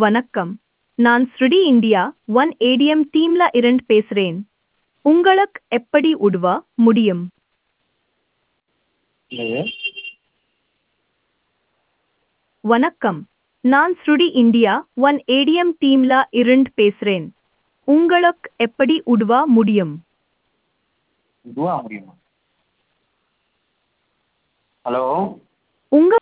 வணக்கம் நான் ஸ்ருடி இந்தியா ஒன் ஏடிஎம் டீம்ல இருந்து பேசுறேன் உங்களுக்கு எப்படி உதவ முடியும் என்னது வணக்கம் நான் ஸ்ருடி இந்தியா ஒன் ஏடிஎம் டீம்ல இருந்து பேசுறேன் உங்களுக்கு எப்படி உதவ முடியும் இதுவா முடியுமா ஹலோ உங்க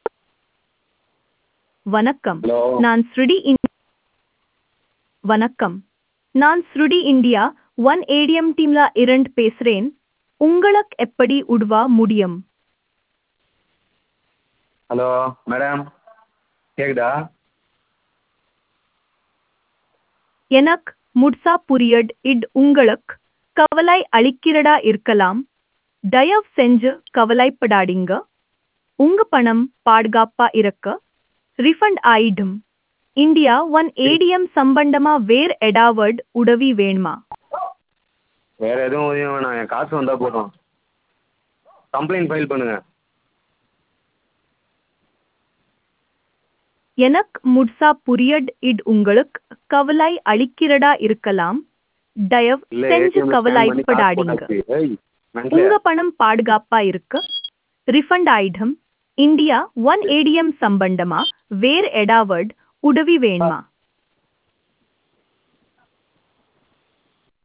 வணக்கம் ஹலோ நான் ஸ்ருடி இன்- வணக்கம் நான் ஸ்ருடி இந்தியா ஒன் ஏடிஎம் டீம்ல இருந்து பேசுறேன் உங்களுக்கு எப்படி உதவ முடியும் ஹலோ மேடம் கேக்குதா எனக்கு முட்சா புரியட் இட் உங்களுக்கு கவலை அளிக்கிறதா இருக்கலாம் தயவு செஞ்சு கவலைப்படாதீங்க உங்க பணம் பாதுகாப்பா இருக்க ரிஃபண்ட் ஆயிடும் இந்தியா ஒன் ஏடிஎம் சம்பந்தமா வேற எடாவட் உதவி வேணுமா வேற எதுவும் உதவி வேணாம் என் காசு வந்தா போதும் கம்ப்ளைண்ட் ஃபைல் பண்ணுங்க எனக்கு முட்சா புரியட் இட் உங்களுக்கு கவலை அளிக்கிறதா இருக்கலாம் தயவு இல்ல செஞ்சு ஏடிஎம் ஸ்கேன் பண்ணி காசு கவலைப்படாதீங்க போட்டாச்சு ஏய் உங்க மென்டலே பணம் பாதுகாப்பா இருக்கு ரிஃபண்ட் ஆயிடும் இந்தியா ஒன் ஏடிஎம் சம்பந்தமா வேற எடாவட் உதவி வேணுமா